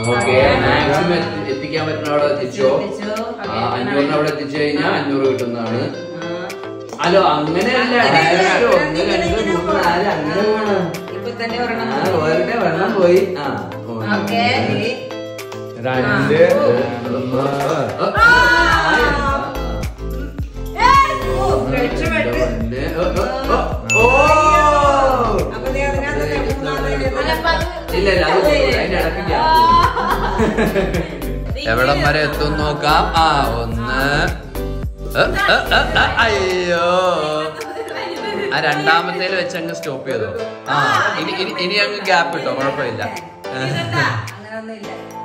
Okay maximum എത്തിക്കാൻ പറ്റുന്ന അവിടെ എത്തിച്ചോ എത്തിച്ചോ. ആ, അഞ്ഞൂറിന് അവിടെ എത്തിച്ചു കഴിഞ്ഞാൽ അഞ്ഞൂറ് കിട്ടുന്നതാണ് ഹലോ അങ്ങനെയല്ല ഡയറക്റ്റ് ഒന്ന് രണ്ട് മൂന്ന് നാല് അങ്ങനെ പോകണം ഇപ്പൊ തന്നെ ഒരെണ്ണം ആ, ഒരെണ്ണം വെള്ളം പോയി ആ ഒന്ന്, ഓക്കെ രണ്ട് ആ, ആ, രക്ഷപ്പെട്ടു രണ്ട്, ഓ, ഓ, ഓ, ഓ. അപ്പൊ ദേ അതിനകത്ത് മൂന്നാമത് ഇല്ല ഇല്ല അത് അതിന്റെ ഇടയ്ക്ക് gap ഉണ്ട്. എവിടം വരെ എത്തും നോക്കാം ആ ഒന്ന് എ, എ, എ, എ, അയ്യോ ആ രണ്ടാമത്തേല് വെച്ച് അങ്ങ് സ്റ്റോപ്പ് ചെയ്തോ ആ ഇനി ഇനി ഇനി അങ്ങ് ഗ്യാപ്പ് ഇട്ടോ കുഴപ്പമില്ല അങ്ങനൊന്നുമില്ല